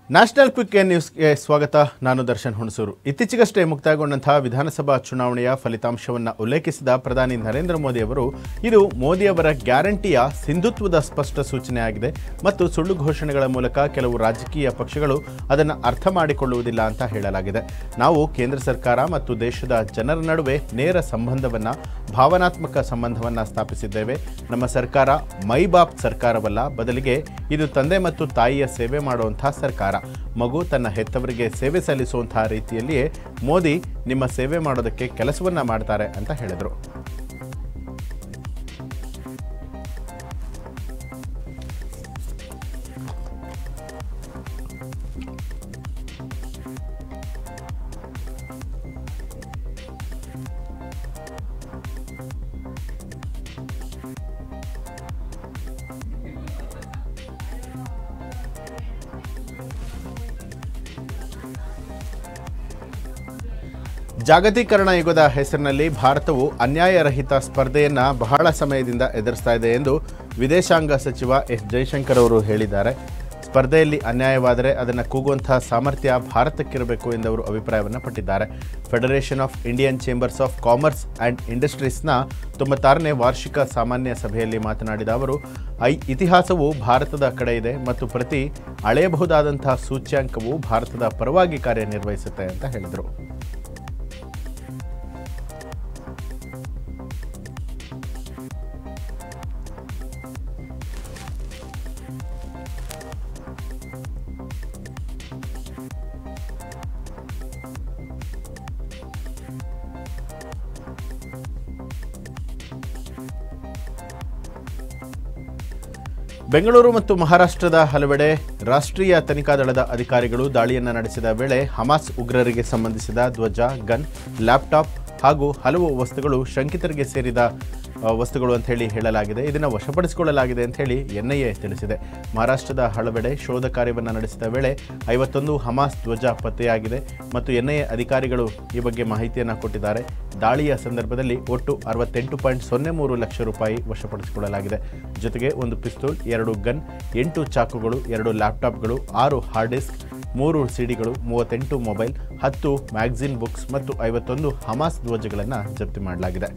national quick A ನ್ಯೂಸ್ಗೆ ಸ್ವಾಗತ ನಾನು ದರ್ಶನ್ ಹುಣಸೂರು ಇತ್ತೀಚೆಗಷ್ಟೇ ಮುಕ್ತಾಯಗೊಂಡಂತಹ ವಿಧಾನಸಭಾ ಚುನಾವಣೆಯ ಫಲಿತಾಂಶವನ್ನು ಉಲ್ಲೇಖಿಸಿದ ಪ್ರಧಾನಿ ನರೇಂದ್ರ ಮೋದಿ ಅವರು ಇದು ಮೋದಿಯವರ ಗ್ಯಾರಂಟಿಯ ಸಿಂಧುತ್ವದ ಸ್ಪಷ್ಟ ಸೂಚನೆಯಾಗಿದೆ ಮತ್ತು ಸುಳ್ಳು ಘೋಷಣೆಗಳ ಮೂಲಕ ಕೆಲವು ರಾಜಕೀಯ ಪಕ್ಷಗಳು ಅದನ್ನು ಅರ್ಥ ಮಾಡಿಕೊಳ್ಳುವುದಿಲ್ಲ ಅಂತ ಹೇಳಲಾಗಿದೆ ನಾವು ಕೇಂದ್ರ ಸರ್ಕಾರ ಮತ್ತು ದೇಶದ ಜನರ ನಡುವೆ ನೇರ ಸಂಬಂಧವನ್ನು ಭಾವನಾತ್ಮಕ ಸಂಬಂಧವನ್ನು ಸ್ಥಾಪಿಸಿದ್ದೇವೆ ನಮ್ಮ ಸರ್ಕಾರ ಮೈ ಬಾಪ್ ಸರ್ಕಾರವಲ್ಲ ಬದಲಿಗೆ ಇದು ತಂದೆ ಮತ್ತು ತಾಯಿಯ ಸೇವೆ ಮಾಡುವಂತಹ ಸರ್ಕಾರ ಮಗು ತನ್ನ ಹೆತ್ತವರಿಗೆ ಸೇವೆ ಸಲ್ಲಿಸುವಂತಹ ರೀತಿಯಲ್ಲಿಯೇ ಮೋದಿ ನಿಮ್ಮ ಸೇವೆ ಮಾಡೋದಕ್ಕೆ ಕೆಲಸವನ್ನ ಮಾಡ್ತಾರೆ ಅಂತ ಹೇಳಿದರು ಜಾಗತೀಕರಣ ಯುಗದ ಹೆಸರಿನಲ್ಲಿ ಭಾರತವು ಅನ್ಯಾಯರಹಿತ ಸ್ಪರ್ಧೆಯನ್ನ ಬಹಳ ಸಮಯದಿಂದ ಎದುರಿಸ್ತಾ ಇದೆ ಎಂದು ವಿದೇಶಾಂಗ ಸಚಿವ ಎಸ್ ಜೈಶಂಕರ್ ಅವರು ಹೇಳಿದ್ದಾರೆ ಸ್ಪರ್ಧೆಯಲ್ಲಿ ಅನ್ಯಾಯವಾದರೆ ಅದನ್ನು ಕೂಗುವಂತಹ ಸಾಮರ್ಥ್ಯ ಭಾರತಕ್ಕಿರಬೇಕು ಎಂದು ಅವರು ಅಭಿಪ್ರಾಯವನ್ನು ಪಟ್ಟಿದ್ದಾರೆ Federation of Indian Chambers of Commerce and ಇಂಡಸ್ಟ್ರೀಸ್ನ ತೊಂಬತ್ತಾರನೇ ವಾರ್ಷಿಕ ಸಾಮಾನ್ಯ ಸಭೆಯಲ್ಲಿ ಮಾತನಾಡಿದ ಅವರು ಐ ಇತಿಹಾಸವು ಭಾರತದ ಕಡೆ ಇದೆ ಮತ್ತು ಪ್ರತಿ ಅಳೆಯಬಹುದಾದಂತಹ ಸೂಚ್ಯಾಂಕವು ಭಾರತದ ಪರವಾಗಿ ಕಾರ್ಯನಿರ್ವಹಿಸುತ್ತೆ ಅಂತ ಹೇಳಿದರು ಬೆಂಗಳೂರು ಮತ್ತು ಮಹಾರಾಷ್ಟ್ರದ ಹಲವೆಡೆ ರಾಷ್ಟ್ರೀಯ ತನಿಖಾ ದಳದ ಅಧಿಕಾರಿಗಳು ದಾಳಿಯನ್ನು ನಡೆಸಿದ ವೇಳೆ ಹಮಾಸ್ ಉಗ್ರರಿಗೆ ಸಂಬಂಧಿಸಿದ ಧ್ವಜ ಗನ್ ಲ್ಯಾಪ್ಟಾಪ್ ಹಾಗೂ ಹಲವು ವಸ್ತುಗಳು ಶಂಕಿತರಿಗೆ ಸೇರಿದ ಆ, ವಸ್ತುಗಳು ಅಂತ ಹೇಳಿ ಹೇಳಲಾಗಿದೆ ಇದನ್ನು ವಶಪಡಿಸಿಕೊಳ್ಳಲಾಗಿದೆ ಅಂತ ಹೇಳಿ ಎನ್ಐಎ ತಿಳಿಸಿದೆ ಮಹಾರಾಷ್ಟ್ರದ ಹಲವೆಡೆ ಶೋಧ ಕಾರ್ಯವನ್ನು ನಡೆಸಿದ ವೇಳೆ ಐವತ್ತೊಂದು ಹಮಾಸ್ ಧ್ವಜ ಪತ್ತೆಯಾಗಿದೆ ಮತ್ತು ಎನ್ಐಎ ಅಧಿಕಾರಿಗಳು ಈ ಬಗ್ಗೆ ಮಾಹಿತಿಯನ್ನು ಕೊಟ್ಟಿದ್ದಾರೆ ದಾಳಿಯ ಸಂದರ್ಭದಲ್ಲಿ ಒಟ್ಟು ಅರವತ್ತೆಂಟು ಪಾಯಿಂಟ್ ಸೊನ್ನೆ ಮೂರು ಲಕ್ಷ ರೂಪಾಯಿ ವಶಪಡಿಸಿಕೊಳ್ಳಲಾಗಿದೆ ಜೊತೆಗೆ ಒಂದು ಪಿಸ್ತೂಲ್ ಎರಡು ಗನ್ ಎಂಟು ಚಾಕುಗಳು ಎರಡು ಲ್ಯಾಪ್ಟಾಪ್ಗಳು ಆರು ಹಾರ್ಡ್ ಡಿಸ್ಕ್ ಮೂರು ಸಿಡಿಗಳು ಮೂವತ್ತೆಂಟು ಮೊಬೈಲ್ ಹತ್ತು ಮ್ಯಾಗಝಿನ್ ಬುಕ್ಸ್ ಮತ್ತು ಐವತ್ತೊಂದು ಹಮಾಸ್ ಧ್ವಜಗಳನ್ನು ಜಪ್ತಿ ಮಾಡಲಾಗಿದೆ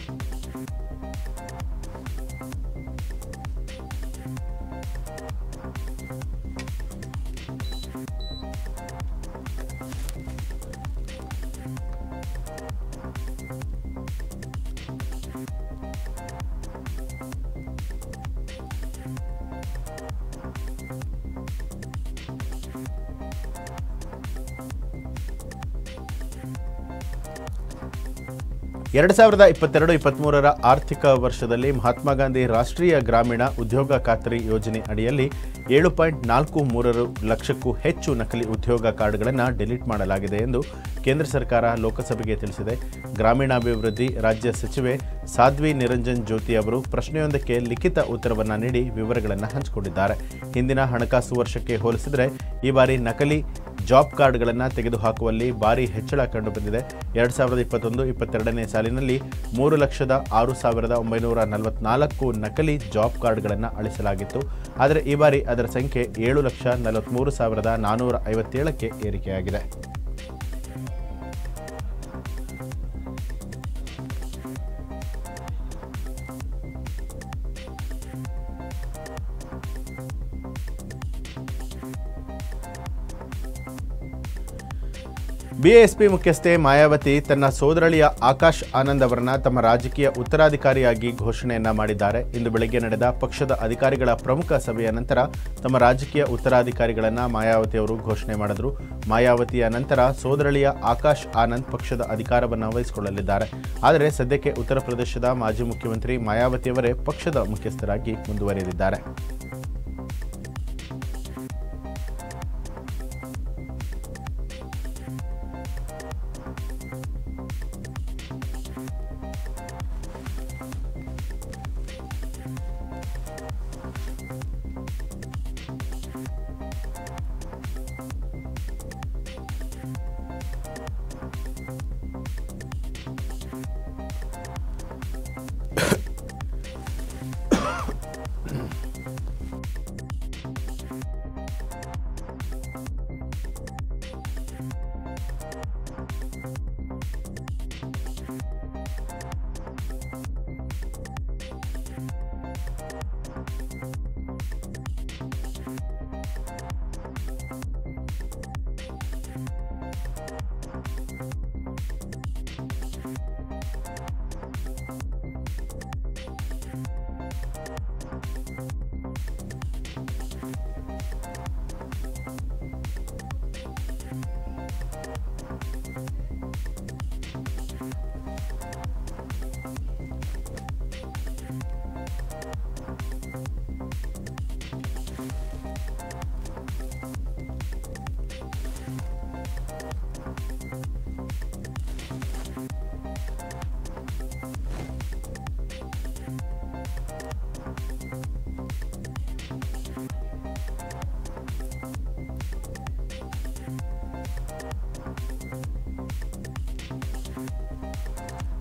ಎರಡು ಸಾವಿರದ ಇಪ್ಪತ್ತೆರಡು ಇಪ್ಪತ್ತ್ಮೂರರ ಆರ್ಥಿಕ ವರ್ಷದಲ್ಲಿ ಮಹಾತ್ಮ ಗಾಂಧಿ ರಾಷ್ಟ್ರೀಯ ಗ್ರಾಮೀಣ ಉದ್ಯೋಗ ಖಾತ್ರಿ ಯೋಜನೆ ಅಡಿಯಲ್ಲಿ ಏಳು ಪಾಯಿಂಟ್ ನಾಲ್ಕು ಮೂರರು ಲಕ್ಷಕ್ಕೂ ಹೆಚ್ಚು ನಕಲಿ ಉದ್ಯೋಗ ಕಾರ್ಡ್ಗಳನ್ನು ಡಿಲೀಟ್ ಮಾಡಲಾಗಿದೆ ಎಂದು ಕೇಂದ್ರ ಸರ್ಕಾರ ಲೋಕಸಭೆಗೆ ತಿಳಿಸಿದೆ ಗ್ರಾಮೀಣಾಭಿವೃದ್ಧಿ ರಾಜ್ಯ ಸಚಿವೆ ಸಾಧ್ವಿ ನಿರಂಜನ್ ಜ್ಯೋತಿ ಅವರು ಪ್ರಶ್ನೆಯೊಂದಕ್ಕೆ ಲಿಖಿತ ಉತ್ತರವನ್ನು ನೀಡಿ ವಿವರಗಳನ್ನು ಹಂಚಿಕೊಂಡಿದ್ದಾರೆ ಹಿಂದಿನ ಹಣಕಾಸು ವರ್ಷಕ್ಕೆ ಹೋಲಿಸಿದರೆ ಈ ಬಾರಿ ನಕಲಿ ಜಾಬ್ ಕಾರ್ಡ್ಗಳನ್ನು ತೆಗೆದುಹಾಕುವಲ್ಲಿ ಭಾರಿ ಹೆಚ್ಚಳ ಕಂಡುಬಂದಿದೆ ಎರಡು ಸಾವಿರದ ಇಪ್ಪತ್ತೊಂದು ಇಪ್ಪತ್ತೆರಡನೇ ಸಾಲಿನಲ್ಲಿ ಮೂರು ಲಕ್ಷದ ಆರು ಸಾವಿರದ ಒಂಬೈನೂರ ನಲವತ್ನಾಲ್ಕು ನಕಲಿ ಜಾಬ್ ಕಾರ್ಡ್ಗಳನ್ನು ಅಳಿಸಲಾಗಿತ್ತು ಆದರೆ ಈ ಬಾರಿ ಅದರ ಸಂಖ್ಯೆ ಏಳು ಲಕ್ಷ ನಲವತ್ತ್ಮೂರು ಸಾವಿರದ ನಾನ್ನೂರ ಐವತ್ತೇಳಕ್ಕೆ ಏರಿಕೆಯಾಗಿದೆ ಬಿಎಸ್ಪಿ ಮುಖ್ಯಸ್ಥೆ ಮಾಯಾವತಿ ತನ್ನ ಸೋದರಳಿಯ ಆಕಾಶ್ ಆನಂದ್ ಅವರನ್ನ ತಮ್ಮ ರಾಜಕೀಯ ಉತ್ತರಾಧಿಕಾರಿಯಾಗಿ ಘೋಷಣೆಯನ್ನ ಮಾಡಿದ್ದಾರೆ ಇಂದು ಬೆಳಗ್ಗೆ ನಡೆದ ಪಕ್ಷದ ಅಧಿಕಾರಿಗಳ ಪ್ರಮುಖ ಸಭೆಯ ನಂತರ ತಮ್ಮ ರಾಜಕೀಯ ಉತ್ತರಾಧಿಕಾರಿಗಳನ್ನ ಮಾಯಾವತಿ ಅವರು ಘೋಷಣೆ ಮಾಡಿದ್ರು ಮಾಯಾವತಿಯ ನಂತರ ಸೋದರಳಿಯ ಆಕಾಶ್ ಆನಂದ್ ಪಕ್ಷದ ಅಧಿಕಾರವನ್ನು ವಹಿಸಿಕೊಳ್ಳಲಿದ್ದಾರೆ ಆದರೆ ಸದ್ಯಕ್ಕೆ ಉತ್ತರ ಪ್ರದೇಶದ ಮಾಜಿ ಮುಖ್ಯಮಂತ್ರಿ ಮಾಯಾವತಿಯವರೇ ಪಕ್ಷದ ಮುಖ್ಯಸ್ಥರಾಗಿ ಮುಂದುವರಿಯಲಿದ್ದಾರೆ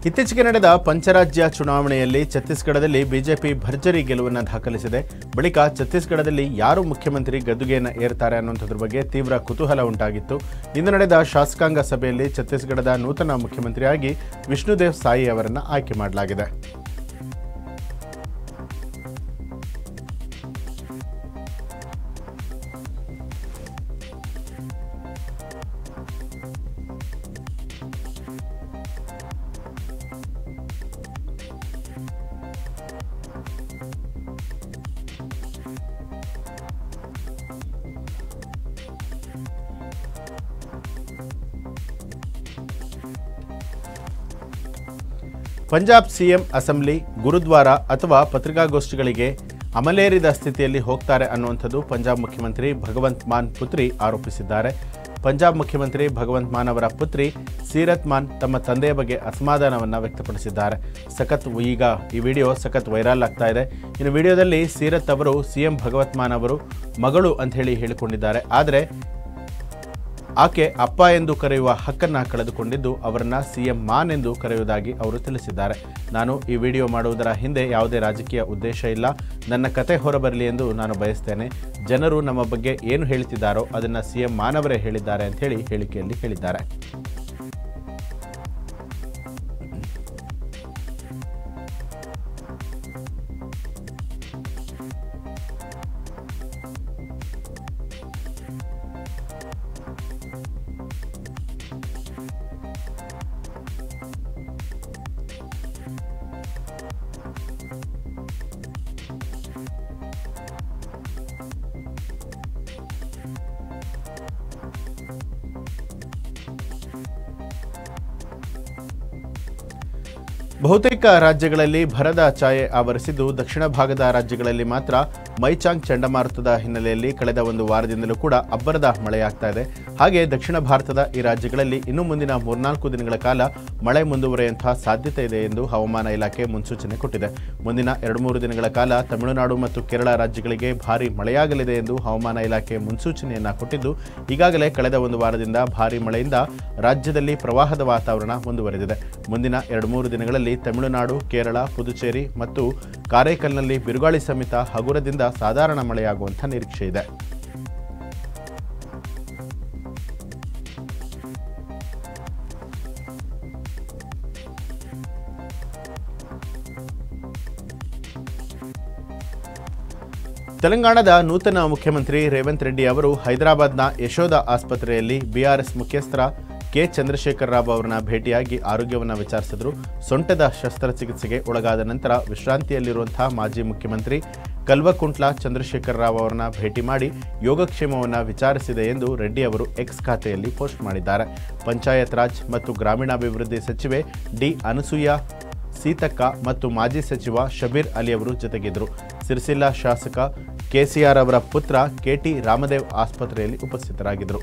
ಇತ್ತೀಚೆಗೆ ನಡೆದ ಪಂಚರಾಜ್ಯ ಚುನಾವಣೆಯಲ್ಲಿ ಛತ್ತೀಸ್ಗಢದಲ್ಲಿ ಬಿಜೆಪಿ ಭರ್ಜರಿ ಗೆಲುವನ್ನು ದಾಖಲಿಸಿದೆ ಬಳಿಕ ಛತ್ತೀಸ್ಗಢದಲ್ಲಿ ಯಾರು ಮುಖ್ಯಮಂತ್ರಿ ಗದ್ದುಗೆಯನ್ನು ಏರ್ತಾರೆ ಅನ್ನುವಂಥದ್ರ ಬಗ್ಗೆ ತೀವ್ರ ಕುತೂಹಲ ಉಂಟಾಗಿತ್ತು ಇಂದು ನಡೆದ ಶಾಸಕಾಂಗ ಸಭೆಯಲ್ಲಿ ಛತ್ತೀಸ್ಗಢದ ನೂತನ ಮುಖ್ಯಮಂತ್ರಿಯಾಗಿ ವಿಷ್ಣುದೇವ್ ಸಾಯಿ ಅವರನ್ನು ಆಯ್ಕೆ ಮಾಡಲಾಗಿದೆ ಪಂಜಾಬ್ ಸಿಎಂ ಅಸೆಂಬ್ಲಿ ಗುರುದ್ವಾರ ಅಥವಾ ಪತ್ರಿಕಾಗೋಷ್ಠಿಗಳಿಗೆ ಅಮಲೇರಿದ ಸ್ಥಿತಿಯಲ್ಲಿ ಹೋಗ್ತಾರೆ ಅನ್ನುವಂಥದ್ದು ಪಂಜಾಬ್ ಮುಖ್ಯಮಂತ್ರಿ ಭಗವಂತ್ ಮಾನ್ ಪುತ್ರಿ ಆರೋಪಿಸಿದ್ದಾರೆ ಪಂಜಾಬ್ ಮುಖ್ಯಮಂತ್ರಿ ಭಗವಂತ್ ಮಾನ್ ಅವರ ಪುತ್ರಿ ಸೀರತ್ ಮಾನ್ ತಮ್ಮ ತಂದೆಯ ಬಗ್ಗೆ ಅಸಮಾಧಾನವನ್ನು ವ್ಯಕ್ತಪಡಿಸಿದ್ದಾರೆ ಸಖತ್ ಈಗ ಈ ವಿಡಿಯೋ ಸಖತ್ ವೈರಲ್ ಆಗ್ತಾ ಇದೆ ಇನ್ನು ವಿಡಿಯೋದಲ್ಲಿ ಸೀರತ್ ಅವರು ಸಿಎಂ ಭಗವಂತ್ ಮಾನ್ ಅವರು ಮಗಳು ಅಂತ ಹೇಳಿ ಹೇಳಿಕೊಂಡಿದ್ದಾರೆ ಆದರೆ ಆಕೆ ಅಪ್ಪ ಎಂದು ಕರೆಯುವ ಹಕ್ಕನ್ನು ಕಳೆದುಕೊಂಡಿದ್ದು ಅವರನ್ನ ಸಿಎಂ ಮಾನ್ ಎಂದು ಕರೆಯುವುದಾಗಿ ಅವರು ತಿಳಿಸಿದ್ದಾರೆ ನಾನು ಈ ವಿಡಿಯೋ ಮಾಡುವುದರ ಹಿಂದೆ ಯಾವುದೇ ರಾಜಕೀಯ ಉದ್ದೇಶ ಇಲ್ಲ ನನ್ನ ಕತೆ ಹೊರಬರಲಿ ಎಂದು ನಾನು ಬಯಸ್ತೇನೆ ಜನರು ನಮ್ಮ ಬಗ್ಗೆ ಏನು ಹೇಳ್ತಿದ್ದಾರೋ ಅದನ್ನು ಸಿಎಂ ಮಾನವರೇ ಹೇಳಿದ್ದಾರೆ ಅಂತ ಹೇಳಿ ಹೇಳಿಕೆಯಲ್ಲಿ ಹೇಳಿದ್ದಾರೆ ಬಹುತೇಕ ರಾಜ್ಯಗಳಲ್ಲಿ ಭರದ ಛಾಯೆ ಆವರಿಸಿದ್ದು ದಕ್ಷಿಣ ಭಾಗದ ರಾಜ್ಯಗಳಲ್ಲಿ ಮಾತ್ರ ಮೈಚಾಂಗ್ ಚಂಡಮಾರುತದ ಹಿನ್ನೆಲೆಯಲ್ಲಿ ಕಳೆದ ಒಂದು ವಾರದಿಂದಲೂ ಕೂಡ ಅಬ್ಬರದ ಮಳೆಯಾಗ್ತಾ ಇದೆ ಹಾಗೆ ದಕ್ಷಿಣ ಭಾರತದ ಈ ರಾಜ್ಯಗಳಲ್ಲಿ ಇನ್ನು ಮುಂದಿನ ಮೂರ್ನಾಲ್ಕು ದಿನಗಳ ಕಾಲ ಮಳೆ ಮುಂದುವರಿಯುವಂತಹ ಸಾಧ್ಯತೆ ಇದೆ ಎಂದು ಹವಾಮಾನ ಇಲಾಖೆ ಮುನ್ಸೂಚನೆ ಕೊಟ್ಟಿದೆ ಮುಂದಿನ ಎರಡು ಮೂರು ದಿನಗಳ ಕಾಲ ತಮಿಳುನಾಡು ಮತ್ತು ಕೇರಳ ರಾಜ್ಯಗಳಿಗೆ ಭಾರಿ ಮಳೆಯಾಗಲಿದೆ ಎಂದು ಹವಾಮಾನ ಇಲಾಖೆ ಮುನ್ಸೂಚನೆಯನ್ನ ಕೊಟ್ಟಿದ್ದು ಈಗಾಗಲೇ ಕಳೆದ ಒಂದು ವಾರದಿಂದ ಭಾರಿ ಮಳೆಯಿಂದ ರಾಜ್ಯದಲ್ಲಿ ಪ್ರವಾಹದ ವಾತಾವರಣ ಮುಂದುವರೆದಿದೆ ಮುಂದಿನ ಎರಡು ಮೂರು ದಿನಗಳಲ್ಲಿ ತಮಿಳುನಾಡು ಕೇರಳ ಪುದುಚೇರಿ ಮತ್ತು ಕಾರೈಕಲ್ನಲ್ಲಿ ಬಿರುಗಾಳಿ ಸಮೇತ ಹಗುರದಿಂದ ಸಾಧಾರಣ ಮಳೆಯಾಗುವಂಥ ನಿರೀಕ್ಷೆ ಇದೆ ತೆಲಂಗಾಣದ ನೂತನ ಮುಖ್ಯಮಂತ್ರಿ ರೇವಂತ್ ರೆಡ್ಡಿ ಅವರು ಹೈದರಾಬಾದ್ನ ಯಶೋಧ ಆಸ್ಪತ್ರೆಯಲ್ಲಿ ಬಿಆರ್ಎಸ್ ಮುಖ್ಯಸ್ಥರ ಕೆ ಚಂದ್ರಶೇಖರ್ ರಾವ್ ಅವರನ್ನ ಭೇಟಿಯಾಗಿ ಆರೋಗ್ಯವನ್ನು ವಿಚಾರಿಸಿದರು ಸೊಂಟದ ಶಸ್ತ್ರಚಿಕಿತ್ಸೆಗೆ ಒಳಗಾದ ನಂತರ ವಿಶ್ರಾಂತಿಯಲ್ಲಿರುವಂತಹ ಮಾಜಿ ಮುಖ್ಯಮಂತ್ರಿ ಕಲ್ವಕುಂಟ್ಲ ಚಂದ್ರಶೇಖರ್ ರಾವ್ ಅವರನ್ನ ಭೇಟಿ ಮಾಡಿ ಯೋಗಕ್ಷೇಮವನ್ನು ವಿಚಾರಿಸಿದೆ ಎಂದು ರೆಡ್ಡಿ ಅವರು ಎಕ್ಸ್ ಖಾತೆಯಲ್ಲಿ ಪೋಸ್ಟ್ ಮಾಡಿದ್ದಾರೆ ಪಂಚಾಯತ್ ರಾಜ್ ಮತ್ತು ಗ್ರಾಮೀಣಾಭಿವೃದ್ಧಿ ಸಚಿವೆ ಡಿ ಅನಸೂಯ ಸೀತಕ್ಕ ಮತ್ತು ಮಾಜಿ ಸಚಿವ ಶಬೀರ್ ಅಲಿ ಅವರು ಜೊತೆಗಿದ್ದರು ಸಿರ್ಸಿಲ್ಲಾ ಶಾಸಕ ಕೆಸಿಆರ್ ಅವರ ಪುತ್ರ ಕೆಟಿ ರಾಮದೇವ್ ಆಸ್ಪತ್ರೆಯಲ್ಲಿ ಉಪಸ್ಥಿತರಾಗಿದ್ದರು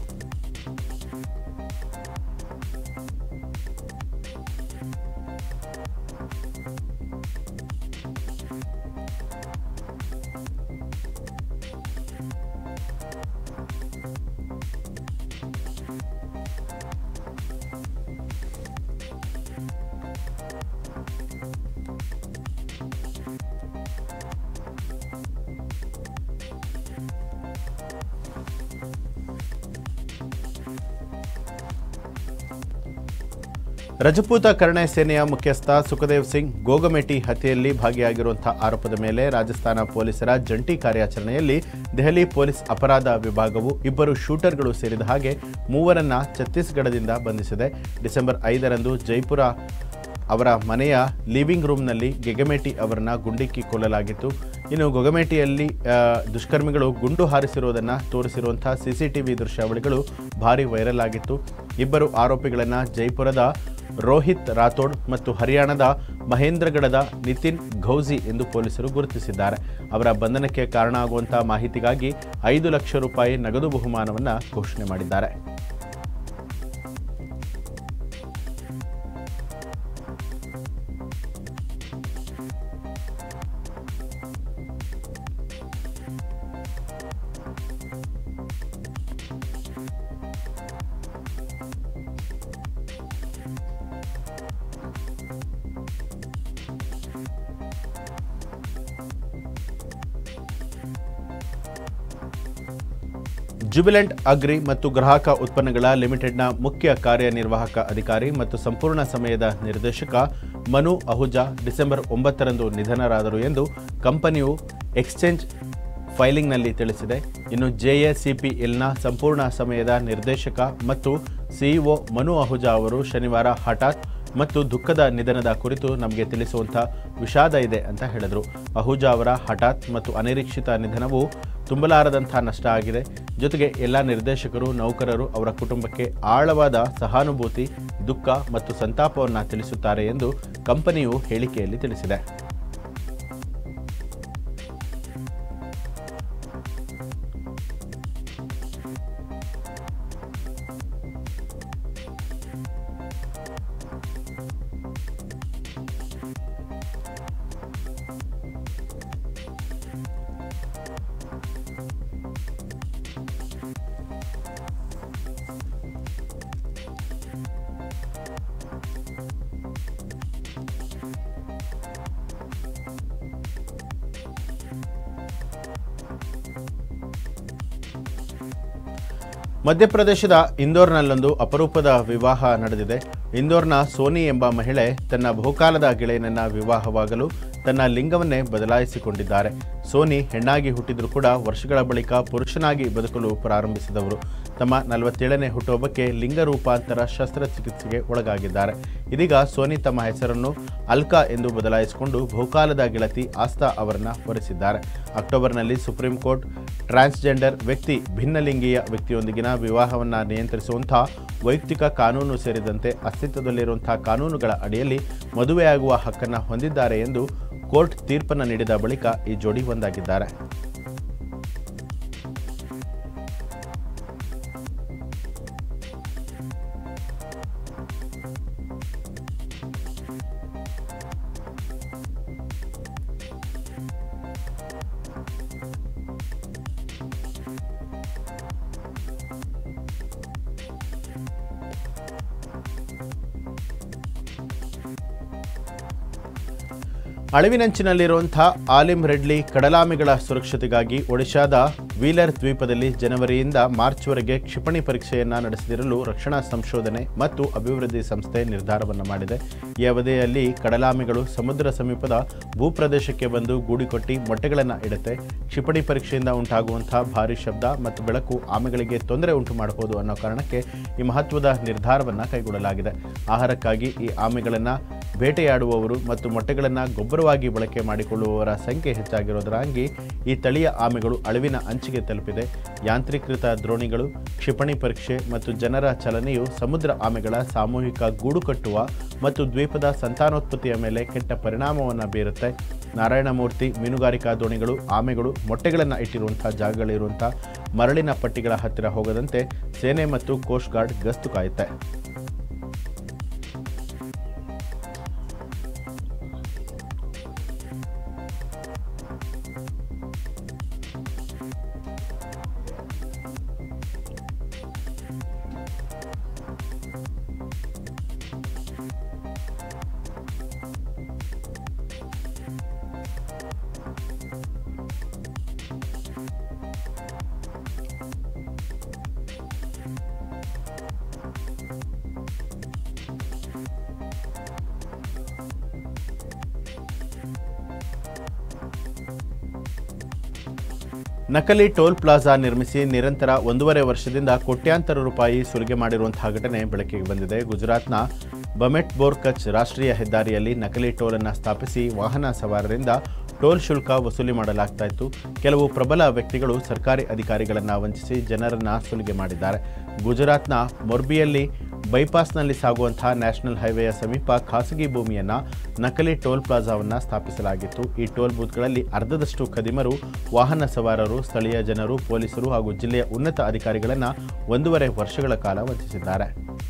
ರಜಪೂತ ಕರ್ಣೆ ಸೇನೆಯ ಮುಖ್ಯಸ್ಥ ಸುಖದೇವ್ ಸಿಂಗ್ ಗೋಗಮೇಟಿ ಹತ್ಯೆಯಲ್ಲಿ ಭಾಗಿಯಾಗಿರುವಂತಹ ಆರೋಪದ ಮೇಲೆ ರಾಜಸ್ಥಾನ ಪೊಲೀಸರ ಜಂಟಿ ಕಾರ್ಯಾಚರಣೆಯಲ್ಲಿ ದೆಹಲಿ ಪೊಲೀಸ್ ಅಪರಾಧ ವಿಭಾಗವು ಇಬ್ಬರು ಶೂಟರ್ಗಳು ಸೇರಿದ ಹಾಗೆ ಮೂವರನ್ನ ಛತ್ತೀಸ್ಗಢದಿಂದ ಬಂಧಿಸಿದೆ ಡಿಸೆಂಬರ್ ಐದರಂದು ಜೈಪುರ ಅವರ ಮನೆಯ ಲಿವಿಂಗ್ ರೂಮ್ನಲ್ಲಿ ಗೆಗಮೇಟಿ ಅವರನ್ನ ಗುಂಡಿಕ್ಕಿ ಕೊಲ್ಲಲಾಗಿತ್ತು ಇನ್ನು ಗೊಗಮೇಟಿಯಲ್ಲಿ ಆ, ದುಷ್ಕರ್ಮಿಗಳು ಗುಂಡು ಹಾರಿಸಿರುವುದನ್ನು ತೋರಿಸಿರುವಂತಹ ಸಿಸಿಟಿವಿ ದೃಶ್ಯಾವಳಿಗಳು ಭಾರಿ ವೈರಲ್ ಆಗಿತ್ತು ಇಬ್ಬರು ಆರೋಪಿಗಳನ್ನು ಜೈಪುರದ ರೋಹಿತ್ ರಾಥೋಡ್ ಮತ್ತು ಹರಿಯಾಣದ ಮಹೇಂದ್ರಗಢದ ನಿತಿನ್ ಘೌಜಿ ಎಂದು ಪೊಲೀಸರು ಗುರುತಿಸಿದ್ದಾರೆ ಅವರ ಬಂಧನಕ್ಕೆ ಕಾರಣ ಆಗುವಂತಹ ಮಾಹಿತಿಗಾಗಿ ಐದು ಲಕ್ಷ ರೂಪಾಯಿ ನಗದು ಬಹುಮಾನವನ್ನು ಘೋಷಣೆ ಮಾಡಿದ್ದಾರೆ ಜುಬಿಲೆಂಟ್ ಅಗ್ರಿ ಮತ್ತು ಗ್ರಾಹಕ ಉತ್ಪನ್ನಗಳ ಲಿಮಿಟೆಡ್ನ ಮುಖ್ಯ ಕಾರ್ಯನಿರ್ವಾಹಕ ಅಧಿಕಾರಿ ಮತ್ತು ಸಂಪೂರ್ಣ ಸಮಯದ ನಿರ್ದೇಶಕ ಮನು ಅಹುಜಾ ಡಿಸೆಂಬರ್ ಒಂಬತ್ತರಂದು ನಿಧನರಾದರು ಎಂದು ಕಂಪನಿಯು ಎಕ್ಸ್ಚೇಂಜ್ ಫೈಲಿಂಗ್ನಲ್ಲಿ ತಿಳಿಸಿದೆ ಇನ್ನು ಜೆಎಸಿಪಿಎಲ್ನ ಸಂಪೂರ್ಣ ಸಮಯದ ನಿರ್ದೇಶಕ ಮತ್ತು ಸಿಇಒ ಮನು ಅಹುಜಾ ಅವರು ಶನಿವಾರ ಹಠಾತ್ ಮತ್ತು ದುಃಖದ ನಿಧನದ ಕುರಿತು ನಮಗೆ ತಿಳಿಸುವಂಥ ವಿಷಾದ ಇದೆ ಅಂತ ಹೇಳಿದರು ಅಹುಜಾ ಅವರ ಹಠಾತ್ ಮತ್ತು ಅನಿರೀಕ್ಷಿತ ನಿಧನವು ತುಂಬಲಾರದಂಥ ನಷ್ಟ ಆಗಿದೆ ಜೊತೆಗೆ ಎಲ್ಲ ನಿರ್ದೇಶಕರು ನೌಕರರು ಅವರ ಕುಟುಂಬಕ್ಕೆ ಆಳವಾದ ಸಹಾನುಭೂತಿ ದುಃಖ ಮತ್ತು ಸಂತಾಪವನ್ನು ತಿಳಿಸುತ್ತಾರೆ ಎಂದು ಕಂಪನಿಯು ಹೇಳಿಕೆಯಲ್ಲಿ ತಿಳಿಸಿದೆ ಮಧ್ಯಪ್ರದೇಶದ ಇಂದೋರ್ನಲ್ಲೊಂದು ಅಪರೂಪದ ವಿವಾಹ ನಡೆದಿದೆ ಇಂದೋರ್ನ ಸೋನಿ ಎಂಬ ಮಹಿಳೆ ತನ್ನ ಬಹುಕಾಲದ ಗೆಳೆಯನನ್ನ ವಿವಾಹವಾಗಲು ತನ್ನ ಲಿಂಗವನ್ನೇ ಬದಲಾಯಿಸಿಕೊಂಡಿದ್ದಾರೆ ಸೋನಿ ಹೆಣ್ಣಾಗಿ ಹುಟ್ಟಿದರೂ ಕೂಡ ವರ್ಷಗಳ ಬಳಿಕ ಪುರುಷನಾಗಿ ಬದುಕಲು ಪ್ರಾರಂಭಿಸಿದವರು ತಮ್ಮ ನಲವತ್ತೇಳನೇ ಹುಟ್ಟುಹಬ್ಬಕ್ಕೆ ಲಿಂಗ ರೂಪಾಂತರ ಶಸ್ತ್ರಚಿಕಿತ್ಸೆಗೆ ಒಳಗಾಗಿದ್ದಾರೆ ಇದೀಗ ಸೋನಿ ತಮ್ಮ ಹೆಸರನ್ನು ಅಲ್ಕಾ ಎಂದು ಬದಲಾಯಿಸಿಕೊಂಡು ಬಹುಕಾಲದ ಗೆಳತಿ ಆಸ್ತಾ ಅವರನ್ನ ಹೊರಿಸಿದ್ದಾರೆ ಅಕ್ಟೋಬರ್ನಲ್ಲಿ ಸುಪ್ರೀಂ ಕೋರ್ಟ್ ಟ್ರಾನ್ಸ್ಜೆಂಡರ್ ವ್ಯಕ್ತಿ ಭಿನ್ನಲಿಂಗೀಯ ವ್ಯಕ್ತಿಯೊಂದಿಗಿನ ವಿವಾಹವನ್ನು ನಿಯಂತ್ರಿಸುವಂಥ ವೈಯಕ್ತಿಕ ಕಾನೂನು ಸೇರಿದಂತೆ ಅಸ್ತಿತ್ವದಲ್ಲಿರುವಂತಹ ಕಾನೂನುಗಳ ಅಡಿಯಲ್ಲಿ ಮದುವೆಯಾಗುವ ಹಕ್ಕನ್ನು ಹೊಂದಿದ್ದಾರೆ ಎಂದು ಕೋರ್ಟ್ ತೀರ್ಪನ್ನು ನೀಡಿದ ಬಳಿಕ ಈ ಜೋಡಿ ಒಂದಾಗಿದ್ದಾರೆ ಅಳಿವಿನಂಚಿನಲ್ಲಿರುವಂಥ ಆಲಿಮ್ ರೆಡ್ಲಿ ಕಡಲಾಮಿಗಳ ಸುರಕ್ಷತೆಗಾಗಿ ಒಡಿಶಾದ ವೀಲರ್ ದ್ವೀಪದಲ್ಲಿ ಜನವರಿಯಿಂದ ಮಾರ್ಚ್ವರೆಗೆ ಕ್ಷಿಪಣಿ ಪರೀಕ್ಷೆಯನ್ನು ನಡೆಸದಿರಲು ರಕ್ಷಣಾ ಸಂಶೋಧನೆ ಮತ್ತು ಅಭಿವೃದ್ಧಿ ಸಂಸ್ಥೆ ನಿರ್ಧಾರವನ್ನು ಮಾಡಿದೆ ಈ ಅವಧಿಯಲ್ಲಿ ಕಡಲಾಮಿಗಳು ಸಮುದ್ರ ಸಮೀಪದ ಭೂಪ್ರದೇಶಕ್ಕೆ ಬಂದು ಗೂಡಿಕೊಟ್ಟಿ ಮೊಟ್ಟೆಗಳನ್ನು ಇಡುತ್ತೆ ಕ್ಷಿಪಣಿ ಪರೀಕ್ಷೆಯಿಂದ ಉಂಟಾಗುವಂಥ ಭಾರಿ ಶಬ್ದ ಮತ್ತು ಬೆಳಕು ಆಮೆಗಳಿಗೆ ತೊಂದರೆ ಉಂಟು ಮಾಡಬಹುದು ಅನ್ನೋ ಕಾರಣಕ್ಕೆ ಈ ಮಹತ್ವದ ನಿರ್ಧಾರವನ್ನು ಕೈಗೊಳ್ಳಲಾಗಿದೆ ಆಹಾರಕ್ಕಾಗಿ ಈ ಆಮೆಗಳನ್ನು ಬೇಟೆಯಾಡುವವರು ಮತ್ತು ಮೊಟ್ಟೆಗಳನ್ನು ಗೊಬ್ಬರವಾಗಿ ಬಳಕೆ ಮಾಡಿಕೊಳ್ಳುವವರ ಸಂಖ್ಯೆ ಹೆಚ್ಚಾಗಿರೋದರಾಗಿ ಈ ತಳಿಯ ಆಮೆಗಳು ಅಳಿವಿನ ಅಂಚಿಗೆ ತಲುಪಿದೆ ಯಾಂತ್ರೀಕೃತ ದ್ರೋಣಿಗಳು ಕ್ಷಿಪಣಿ ಪರೀಕ್ಷೆ ಮತ್ತು ಜನರ ಚಲನೆಯು ಸಮುದ್ರ ಆಮೆಗಳ ಸಾಮೂಹಿಕ ಗೂಡು ಕಟ್ಟುವ ಮತ್ತು ದ್ವೀಪದ ಸಂತಾನೋತ್ಪತ್ತಿಯ ಮೇಲೆ ಕೆಟ್ಟ ಪರಿಣಾಮವನ್ನು ಬೀರುತ್ತೆ ನಾರಾಯಣಮೂರ್ತಿ ಮೀನುಗಾರಿಕಾ ದೋಣಿಗಳು ಆಮೆಗಳು ಮೊಟ್ಟೆಗಳನ್ನು ಇಟ್ಟಿರುವಂಥ ಜಾಗಗಳಿರುವಂಥ ಮರಳಿನ ಪಟ್ಟಿಗಳ ಹತ್ತಿರ ಹೋಗದಂತೆ ಸೇನೆ ಮತ್ತು ಕೋಸ್ಟ್ ಗಾರ್ಡ್ ಗಸ್ತು ಕಾಯುತ್ತೆ ನಕಲಿ ಟೋಲ್ ಪ್ಲಾಜಾ ನಿರ್ಮಿಸಿ ನಿರಂತರ ಒಂದೂವರೆ ವರ್ಷದಿಂದ ಕೋಟ್ಯಾಂತರ ರೂಪಾಯಿ ಸುಲಿಗೆ ಮಾಡಿರುವಂತಹ ಘಟನೆ ಬೆಳಕಿಗೆ ಬಂದಿದೆ ಗುಜರಾತ್ನ ಬಮೆಟ್ ಬೋರ್ ಕಚ್ ರಾಷ್ಟ್ರೀಯ ಹೆದ್ದಾರಿಯಲ್ಲಿ ನಕಲಿ ಟೋಲನ್ನು ಸ್ಥಾಪಿಸಿ ವಾಹನ ಸವಾರರಿಂದ ಟೋಲ್ ಶುಲ್ಕ ವಸೂಲಿ ಮಾಡಲಾಗ್ತಾ ಇತ್ತು ಕೆಲವು ಪ್ರಬಲ ವ್ಯಕ್ತಿಗಳು ಸರ್ಕಾರಿ ಅಧಿಕಾರಿಗಳನ್ನು ವಂಚಿಸಿ ಜನರನ್ನ ಸುಲಿಗೆ ಮಾಡಿದ್ದಾರೆ ಗುಜರಾತ್ನ ಮೊರ್ಬಿಯಲ್ಲಿ ಬೈಪಾಸ್ನಲ್ಲಿ ಸಾಗುವಂತಹ ನ್ಯಾಷನಲ್ ಹೈವೇಯ ಸಮೀಪ ಖಾಸಗಿ ಭೂಮಿಯನ್ನು ನಕಲಿ ಟೋಲ್ ಪ್ಲಾಜಾವನ್ನು ಸ್ಥಾಪಿಸಲಾಗಿತ್ತು ಈ ಟೋಲ್ ಬೂತ್ಗಳಲ್ಲಿ ಅರ್ಧದಷ್ಟು ಖದೀಮರು ವಾಹನ ಸವಾರರು ಸ್ಥಳೀಯ ಜನರು ಪೊಲೀಸರು ಹಾಗೂ ಜಿಲ್ಲೆಯ ಉನ್ನತ ಅಧಿಕಾರಿಗಳನ್ನು ಒಂದೂವರೆ ವರ್ಷಗಳ ಕಾಲ ವಂಚಿಸಿದ್ದಾರೆ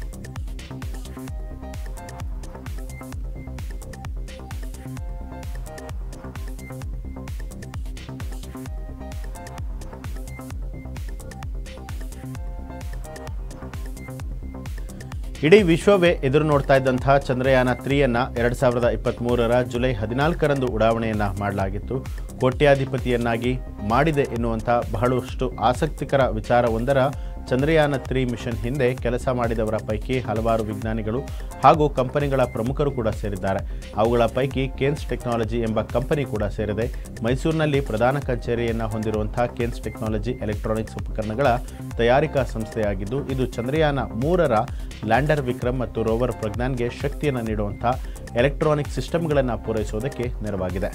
ಇಡೀ ವಿಶ್ವವೇ ಎದುರು ನೋಡ್ತಾ ಇದ್ದಂತಹ ಚಂದ್ರಯಾನ ತ್ರೀಯನ್ನ ಎರಡು ಸಾವಿರದ ಇಪ್ಪತ್ತ್ಮೂರರ ಜುಲೈ ಹದಿನಾಲ್ಕರಂದು ಉಡಾವಣೆಯನ್ನ ಮಾಡಲಾಗಿತ್ತು ಕೋಟ್ಯಾಧಿಪತಿಯನ್ನಾಗಿ ಮಾಡಿದೆ ಎನ್ನುವಂಥ ಬಹಳಷ್ಟು ಆಸಕ್ತಿಕರ ವಿಚಾರವೊಂದರ ಚಂದ್ರಯಾನ ತ್ರೀ ಮಿಷನ್ ಹಿಂದೆ ಕೆಲಸ ಮಾಡಿದವರ ಪೈಕಿ ಹಲವಾರು ವಿಜ್ಞಾನಿಗಳು ಹಾಗೂ ಕಂಪನಿಗಳ ಪ್ರಮುಖರು ಕೂಡ ಸೇರಿದ್ದಾರೆ ಅವುಗಳ ಪೈಕಿ ಕೇನ್ಸ್ ಟೆಕ್ನಾಲಜಿ ಎಂಬ ಕಂಪನಿ ಕೂಡ ಸೇರಿದೆ ಮೈಸೂರಿನಲ್ಲಿ ಪ್ರಧಾನ ಕಚೇರಿಯನ್ನು ಹೊಂದಿರುವಂಥ ಕೇನ್ಸ್ ಟೆಕ್ನಾಲಜಿ ಎಲೆಕ್ಟ್ರಾನಿಕ್ಸ್ ಉಪಕರಣಗಳ ತಯಾರಿಕಾ ಸಂಸ್ಥೆಯಾಗಿದ್ದು ಇದು ಚಂದ್ರಯಾನ ಮೂರರ ಲ್ಯಾಂಡರ್ ವಿಕ್ರಮ್ ಮತ್ತು ರೋವರ್ ಪ್ರಜ್ಞಾನ್ಗೆ ಶಕ್ತಿಯನ್ನು ನೀಡುವಂಥ ಎಲೆಕ್ಟ್ರಾನಿಕ್ ಸಿಸ್ಟಮ್ಗಳನ್ನು ಪೂರೈಸುವುದಕ್ಕೆ ನೆರವಾಗಿದೆ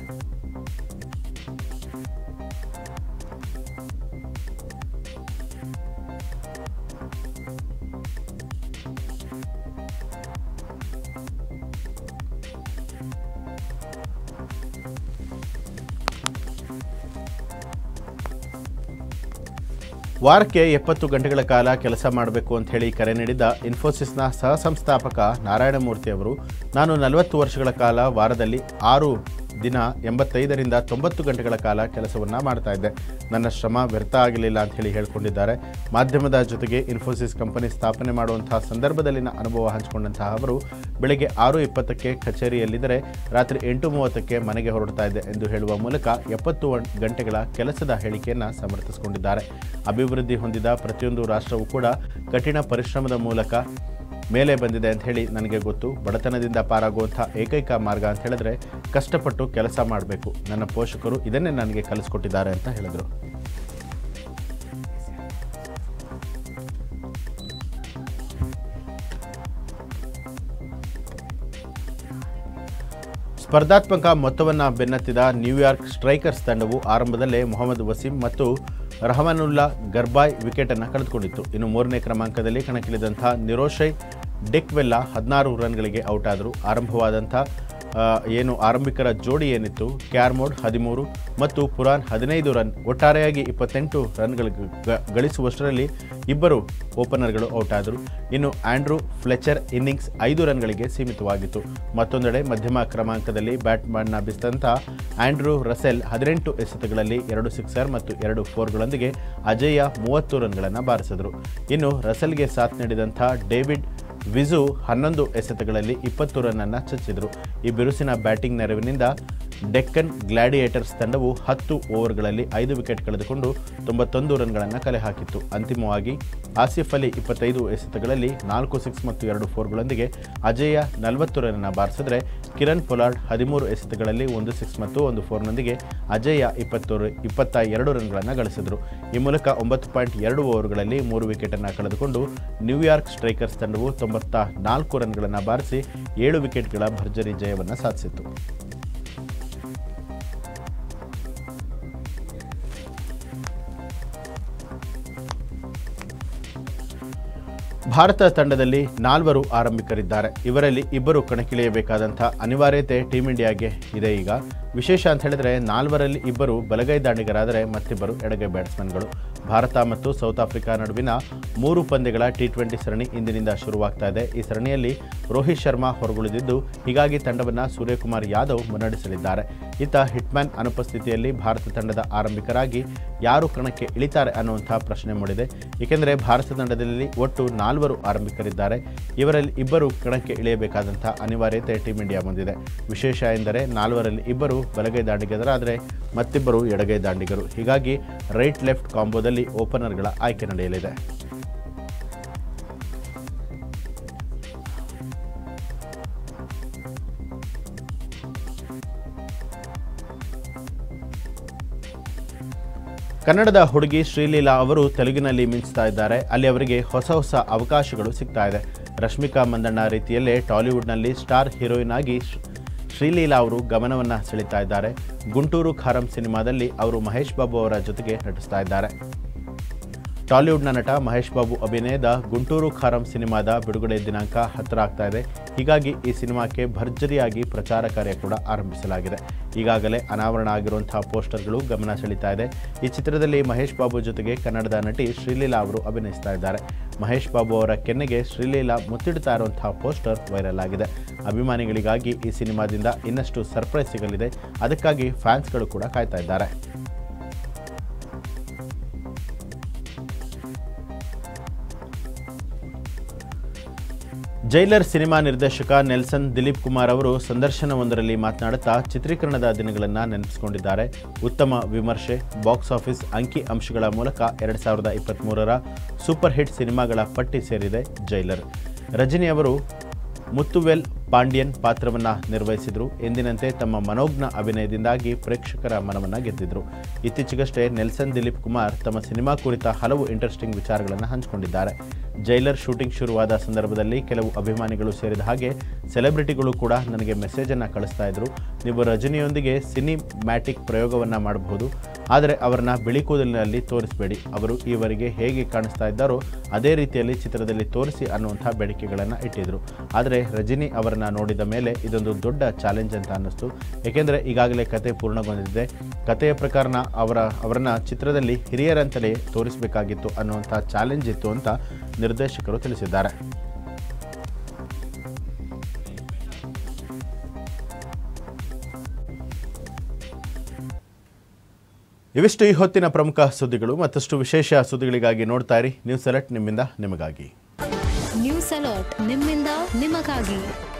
ವಾರಕ್ಕೆ ಎಪ್ಪತ್ತು ಗಂಟೆಗಳ ಕಾಲ ಕೆಲಸ ಮಾಡಬೇಕು ಅಂತ ಹೇಳಿ ಕರೆ ನೀಡಿದ ಇನ್ಫೋಸಿಸ್ನ ಸಹ ಸಂಸ್ಥಾಪಕ ನಾರಾಯಣಮೂರ್ತಿ ಅವರು ನಾನು ನಲವತ್ತು ವರ್ಷಗಳ ಕಾಲ ವಾರದಲ್ಲಿ ಆರು ದಿನ ಎಂಬತ್ತೈದರಿಂದ ತೊಂಬತ್ತು ಗಂಟೆಗಳ ಕಾಲ ಕೆಲಸವನ್ನು ಮಾಡ್ತಾ ಇದ್ದೆ ನನ್ನ ಶ್ರಮ ವ್ಯರ್ಥ ಆಗಲಿಲ್ಲ ಅಂತ ಹೇಳಿ ಹೇಳ್ಕೊಂಡಿದ್ದಾರೆ ಮಾಧ್ಯಮದ ಜೊತೆಗೆ ಇನ್ಫೋಸಿಸ್ ಕಂಪನಿ ಸ್ಥಾಪನೆ ಮಾಡುವಂತಹ ಸಂದರ್ಭದಲ್ಲಿನ ಅನುಭವ ಹಂಚಿಕೊಂಡಂತಹ ಅವರು ಬೆಳಗ್ಗೆ ಆರು ಇಪ್ಪತ್ತಕ್ಕೆ ಕಚೇರಿಯಲ್ಲಿದ್ದರೆ ರಾತ್ರಿ ಎಂಟು ಮೂವತ್ತಕ್ಕೆ ಮನೆಗೆ ಹೊರಡ್ತಾ ಇದ್ದೆ ಎಂದು ಹೇಳುವ ಮೂಲಕ ಎಪ್ಪತ್ತು ವ- ಗಂಟೆಗಳ ಕೆಲಸದ ಹೇಳಿಕೆಯನ್ನು ಸಮರ್ಥಿಸಿಕೊಂಡಿದ್ದಾರೆ ಅಭಿವೃದ್ಧಿ ಹೊಂದಿದ ಪ್ರತಿಯೊಂದು ರಾಷ್ಟ್ರವೂ ಕೂಡ ಕಠಿಣ ಪರಿಶ್ರಮದ ಮೂಲಕ ಮೇಲೆ ಬಂದಿದೆ ಅಂತ ಹೇಳಿ ನನಗೆ ಗೊತ್ತು ಬಡತನದಿಂದ ಪಾರಾಗುವಂಥ ಏಕೈಕ ಮಾರ್ಗ ಅಂತ ಹೇಳಿದ್ರೆ ಕಷ್ಟಪಟ್ಟು ಕೆಲಸ ಮಾಡಬೇಕು ನನ್ನ ಪೋಷಕರು ಇದನ್ನೇ ನನಗೆ ಕಲಿಸ್ಕೊಟ್ಟಿದ್ದಾರೆ ಅಂತ ಹೇಳಿದರು ಸ್ಪರ್ಧಾತ್ಮಕ ಮೊತ್ತವನ್ನು ಬೆನ್ನತ್ತಿದ ನ್ಯೂಯಾರ್ಕ್ ಸ್ಟ್ರೈಕರ್ಸ್ ತಂಡವು ಆರಂಭದಲ್ಲೇ ಮೊಹಮ್ಮದ್ ವಸೀಂ ಮತ್ತು ರಹಮಾನುಲ್ಲಾ ಗರ್ಬಾಯ್ ವಿಕೆಟನ್ನು ಕಳೆದುಕೊಂಡಿತ್ತು ಇನ್ನು ಮೂರನೇ ಕ್ರಮಾಂಕದಲ್ಲಿ ಕಣಕ್ಕಿಳಿದಂಥ ನಿರೋಶೈ ಡೆಕ್ವೆಲ್ಲ ಹದಿನಾರು ರನ್ಗಳಿಗೆ ಔಟ್ ಆದರು ಆರಂಭವಾದಂಥ ಆ, ಏನು ಆರಂಭಿಕರ ಜೋಡಿ ಏನಿತ್ತು ಕ್ಯಾರ್ಮೋಡ್ ಹದಿಮೂರು ಮತ್ತು ಪುರಾನ್ ಹದಿನೈದು ರನ್ ಒಟ್ಟಾರೆಯಾಗಿ ಇಪ್ಪತ್ತೆಂಟು ರನ್ಗಳು ಗ- ಗಳಿಸುವಷ್ಟರಲ್ಲಿ ಇಬ್ಬರು ಓಪನರ್ಗಳು ಔಟ್ ಆದರು ಇನ್ನು ಆಂಡ್ರೂ ಫ್ಲೆಚರ್ ಇನ್ನಿಂಗ್ಸ್ ಐದು ರನ್ಗಳಿಗೆ ಸೀಮಿತವಾಗಿತ್ತು ಮತ್ತೊಂದೆಡೆ ಮಧ್ಯಮ ಕ್ರಮಾಂಕದಲ್ಲಿ ಬ್ಯಾಟ್ಮನ್ನ ಬಿಸಿದಂಥ ಆಂಡ್ರೂ ರಸೆಲ್ ಹದಿನೆಂಟು ಎಸೆತಗಳಲ್ಲಿ ಎರಡು ಸಿಕ್ಸರ್ ಮತ್ತು ಎರಡು ಫೋರ್ಗಳೊಂದಿಗೆ ಅಜೇಯ ಮೂವತ್ತು ರನ್ಗಳನ್ನು ಬಾರಿಸಿದರು ಇನ್ನು ರಸೆಲ್ಗೆ ಸಾಥ್ ನೀಡಿದಂಥ ಡೇವಿಡ್ ವಿಜು ಹನ್ನೊಂದು ಎಸೆತಗಳಲ್ಲಿ ಇಪ್ಪತ್ತು ರನ್ನನ್ನು ಚಚ್ಚಿದರು ಈ ಬಿರುಸಿನ ಬ್ಯಾಟಿಂಗ್ ನೆರವಿನಿಂದ ಡೆಕ್ಕನ್ ಗ್ಲಾಡಿಯೇಟರ್ಸ್ ತಂಡವು ಹತ್ತು ಓವರ್ಗಳಲ್ಲಿ ಐದು ವಿಕೆಟ್ ಕಳೆದುಕೊಂಡು ತೊಂಬತ್ತೊಂದು ರನ್ಗಳನ್ನು ಕಲೆ ಹಾಕಿತ್ತು ಅಂತಿಮವಾಗಿ ಆಸಿಫ್ ಅಲಿ ಇಪ್ಪತ್ತೈದು ಎಸೆತಗಳಲ್ಲಿ ನಾಲ್ಕು ಸಿಕ್ಸ್ ಮತ್ತು ಎರಡು ಫೋರ್ಗಳೊಂದಿಗೆ ಅಜೇಯ ನಲವತ್ತು ರನ್ನನ್ನು ಬಾರಿಸಿದ್ರೆ ಕಿರಣ್ ಪೊಲಾರ್ಡ್ ಹದಿಮೂರು ಎಸೆತಗಳಲ್ಲಿ ಒಂದು ಸಿಕ್ಸ್ ಮತ್ತು ಒಂದು ಫೋರ್ನೊಂದಿಗೆ ಅಜೇಯ ಇಪ್ಪತ್ತು ಇಪ್ಪತ್ತ ಎರಡು ರನ್ಗಳನ್ನು ಗಳಿಸಿದರು ಈ ಮೂಲಕ ಒಂಬತ್ತು ಪಾಯಿಂಟ್ ಎರಡು ಓವರ್ಗಳಲ್ಲಿ ಮೂರು ವಿಕೆಟನ್ನು ಕಳೆದುಕೊಂಡು ನ್ಯೂಯಾರ್ಕ್ ಸ್ಟ್ರೈಕರ್ಸ್ ತಂಡವು ತೊಂಬತ್ತ ನಾಲ್ಕು ರನ್ಗಳನ್ನು ಬಾರಿಸಿ ಏಳು ವಿಕೆಟ್ಗಳ ಭರ್ಜರಿ ಜಯವನ್ನು ಸಾಧಿಸಿತು ಭಾರತ ತಂಡದಲ್ಲಿ ನಾಲ್ವರು ಆರಂಭಿಕರಿದ್ದಾರೆ ಇವರಲ್ಲಿ ಇಬ್ಬರು ಕಣಕ್ಕಿಳಿಯಬೇಕಾದಂಥ ಅನಿವಾರ್ಯತೆ ಟೀಮ್ ಇಂಡಿಯಾಗೆ ಇದೆ ಈಗ ವಿಶೇಷ ಅಂತ ಹೇಳಿದ್ರೆ ನಾಲ್ವರಲ್ಲಿ ಇಬ್ಬರು ಬಲಗೈ ದಾಂಡಿಗರಾದರೆ ಮತ್ತಿಬ್ಬರು ಎಡಗೈ ಬ್ಯಾಟ್ಸ್ಮನ್ಗಳು ಭಾರತ ಮತ್ತು ಸೌತ್ ಆಫ್ರಿಕಾ ನಡುವಿನ ಮೂರು ಪಂದ್ಯಗಳ ಟಿ ಟ್ವೆಂಟಿ ಸರಣಿ ಇಂದಿನಿಂದ ಶುರುವಾಗ್ತಾ ಇದೆ ಈ ಸರಣಿಯಲ್ಲಿ ರೋಹಿತ್ ಶರ್ಮಾ ಹೊರಗುಳಿದಿದ್ದು ಹೀಗಾಗಿ ತಂಡವನ್ನು ಸೂರ್ಯಕುಮಾರ್ ಯಾದವ್ ಮುನ್ನಡೆಸಲಿದ್ದಾರೆ ಇತ್ತ ಹಿಟ್ಮ್ಯಾನ್ ಅನುಪಸ್ಥಿತಿಯಲ್ಲಿ ಭಾರತ ತಂಡದ ಆರಂಭಿಕರಾಗಿ ಯಾರು ಕಣಕ್ಕೆ ಇಳಿತಾರೆ ಅನ್ನುವಂಥ ಪ್ರಶ್ನೆ ಮೂಡಿದೆ ಏಕೆಂದರೆ ಭಾರತ ತಂಡದಲ್ಲಿ ಒಟ್ಟು ನಾಲ್ವರು ಆರಂಭಿಕರಿದ್ದಾರೆ ಇವರಲ್ಲಿ ಇಬ್ಬರು ಕಣಕ್ಕೆ ಇಳಿಯಬೇಕಾದಂಥ ಅನಿವಾರ್ಯತೆ ಟೀಮ್ ಇಂಡಿಯಾ ಮುಂದಿದೆ ವಿಶೇಷ ಎಂದರೆ ನಾಲ್ವರಲ್ಲಿ ಇಬ್ಬರು ಬಲಗೈ ದಾಂಡಿಗರಾದರೆ ಮತ್ತಿಬ್ಬರು ಎಡಗೈ ದಾಂಡಿಗರು ಹೀಗಾಗಿ ರೈಟ್ ಲೆಫ್ಟ್ ಕಾಂಬೋದಲ್ಲಿ ಓಪನರ್ಗಳ ಆಯ್ಕೆ ನಡೆಯಲಿದೆ ಕನ್ನಡದ ಹುಡುಗಿ ಶ್ರೀಲೀಲಾ ಅವರು ತೆಲುಗಿನಲ್ಲಿ ಮಿಂಚ್ತಾ ಇದ್ದಾರೆ ಅಲ್ಲಿ ಅವರಿಗೆ ಹೊಸ ಹೊಸ ಅವಕಾಶಗಳು ಸಿಗ್ತಾ ಇದೆ ರಶ್ಮಿಕಾ ಮಂದಣ್ಣ ರೀತಿಯಲ್ಲೇ ಟಾಲಿವುಡ್ನಲ್ಲಿ ಸ್ಟಾರ್ ಹೀರೋಯಿನ್ ಆಗಿ ಶ್ರೀ- ಶ್ರೀಲೀಲಾ ಅವರು ಗಮನವನ್ನು ಸೆಳೀತಾ ಇದ್ದಾರೆ ಗುಂಟೂರು ಖಾರಂ ಸಿನಿಮಾದಲ್ಲಿ ಅವರು ಮಹೇಶ್ ಬಾಬು ಅವರ ಜೊತೆಗೆ ನಟಿಸ್ತಾ ಇದ್ದಾರೆ ಟಾಲಿವುಡ್ನ ನಟ ಮಹೇಶ್ ಬಾಬು ಅಭಿನಯದ ಗುಂಟೂರು ಖಾರಂ ಸಿನಿಮಾದ ಬಿಡುಗಡೆ ದಿನಾಂಕ ಹತ್ತಿರ ಆಗ್ತಾ ಇದೆ ಹೀಗಾಗಿ ಈ ಸಿನಿಮಾಕ್ಕೆ ಭರ್ಜರಿಯಾಗಿ ಪ್ರಚಾರ ಕಾರ್ಯ ಕೂಡ ಆರಂಭಿಸಲಾಗಿದೆ ಈಗಾಗಲೇ ಅನಾವರಣ ಆಗಿರುವಂತಹ ಪೋಸ್ಟರ್ಗಳು ಗಮನ ಸೆಳೀತಾ ಇದೆ ಈ ಚಿತ್ರದಲ್ಲಿ ಮಹೇಶ್ ಬಾಬು ಜೊತೆಗೆ ಕನ್ನಡದ ನಟಿ ಶ್ರೀಲೀಲಾ ಅವರು ಅಭಿನಯಿಸ್ತಾ ಇದ್ದಾರೆ ಮಹೇಶ್ ಬಾಬು ಅವರ ಕೆನ್ನೆಗೆ ಶ್ರೀಲೀಲಾ ಮುತ್ತಿಡ್ತಾ ಇರುವಂತಹ ಪೋಸ್ಟರ್ ವೈರಲ್ ಆಗಿದೆ ಅಭಿಮಾನಿಗಳಿಗಾಗಿ ಈ ಸಿನಿಮಾದಿಂದ ಇನ್ನಷ್ಟು ಸರ್ಪ್ರೈಸ್ ಸಿಗಲಿದೆ ಅದಕ್ಕಾಗಿ ಫ್ಯಾನ್ಸ್ಗಳು ಕೂಡ ಕಾಯ್ತಾ ಇದ್ದಾರೆ ಜೈಲರ್ ಸಿನಿಮಾ ನಿರ್ದೇಶಕ ನೆಲ್ಸನ್ ದಿಲೀಪ್ ಕುಮಾರ್ ಅವರು ಸಂದರ್ಶನವೊಂದರಲ್ಲಿ ಮಾತನಾಡುತ್ತಾ ಚಿತ್ರೀಕರಣದ ದಿನಗಳನ್ನು ನೆನಪಿಸಿಕೊಂಡಿದ್ದಾರೆ ಉತ್ತಮ ವಿಮರ್ಶೆ ಬಾಕ್ಸ್ ಆಫೀಸ್ ಅಂಕಿ ಅಂಶಗಳ ಮೂಲಕ ಎರಡು ಸಾವಿರದ ಇಪ್ಪತ್ತ್ಮೂರರ ಸೂಪರ್ ಹಿಟ್ ಸಿನಿಮಾಗಳ ಪಟ್ಟಿ ಸೇರಿದೆ ಜೈಲರ್ ರಜನಿ ಅವರು ಮುತ್ತುವೆಲ್ ಪಾಂಡ್ಯನ್ ಪಾತ್ರವನ್ನು ನಿರ್ವಹಿಸಿದರು ಎಂದಿನಂತೆ ತಮ್ಮ ಮನೋಜ್ಞ ಅಭಿನಯದಿಂದಾಗಿ ಪ್ರೇಕ್ಷಕರ ಮನವನ್ನು ಗೆದ್ದಿದ್ರು ಇತ್ತೀಚೆಗಷ್ಟೇ ನೆಲ್ಸನ್ ದಿಲೀಪ್ ಕುಮಾರ್ ತಮ್ಮ ಸಿನಿಮಾ ಕುರಿತ ಹಲವು ಇಂಟ್ರೆಸ್ಟಿಂಗ್ ವಿಚಾರಗಳನ್ನು ಹಂಚಿಕೊಂಡಿದ್ದಾರೆ ಜೈಲರ್ ಶೂಟಿಂಗ್ ಶುರುವಾದ ಸಂದರ್ಭದಲ್ಲಿ ಕೆಲವು ಅಭಿಮಾನಿಗಳು ಸೇರಿದ ಹಾಗೆ ಸೆಲೆಬ್ರಿಟಿಗಳು ಕೂಡ ನನಗೆ ಮೆಸೇಜನ್ನು ಕಳಿಸ್ತಾ ಇದ್ರು ನೀವು ರಜನಿಯೊಂದಿಗೆ ಸಿನಿಮ್ಯಾಟಿಕ್ ಪ್ರಯೋಗವನ್ನು ಮಾಡಬಹುದು ಆದರೆ ಅವರನ್ನ ಬಿಳಿ ಕೂದಲಿನಲ್ಲಿ ತೋರಿಸಬೇಡಿ ಅವರು ಈವರೆಗೆ ಹೇಗೆ ಕಾಣಿಸ್ತಾ ಇದ್ದಾರೋ ಅದೇ ರೀತಿಯಲ್ಲಿ ಚಿತ್ರದಲ್ಲಿ ತೋರಿಸಿ ಅನ್ನುವಂಥ ಬೇಡಿಕೆಗಳನ್ನು ಇಟ್ಟಿದ್ರು ಆದರೆ ರಜನಿ ಅವರನ್ನ ನೋಡಿದ ಮೇಲೆ ಇದೊಂದು ದೊಡ್ಡ ಚಾಲೆಂಜ್ ಅಂತ ಅನ್ನಿಸ್ತು ಏಕೆಂದರೆ ಈಗಾಗಲೇ ಕತೆ ಪೂರ್ಣಗೊಂಡಿದೆ ಕತೆಯ ಪ್ರಕಾರನ ಅವರ ಅವರನ್ನ ಚಿತ್ರದಲ್ಲಿ ಹಿರಿಯರಂತಲೇ ತೋರಿಸಬೇಕಾಗಿತ್ತು ಅನ್ನುವಂಥ ಚಾಲೆಂಜ್ ಇತ್ತು ಅಂತ ನಿರ್ದೇಶಕರು ತಿಳಿಸಿದ್ದಾರೆ ಇವಿಷ್ಟು ಈ ಹೊತ್ತಿನ ಪ್ರಮುಖ ಸುದ್ದಿಗಳು ಮತ್ತಷ್ಟು ವಿಶೇಷ ಸುದ್ದಿಗಳಿಗಾಗಿ ನೋಡ್ತಾ ಇರಿ ನ್ಯೂಸ್ ಅಲರ್ಟ್ ನಿಮ್ಮಿಂದ ನಿಮಗಾಗಿ ನ್ಯೂಸ್ ಅಲರ್ಟ್ ನಿಮ್ಮಿಂದ ನಿಮಗಾಗಿ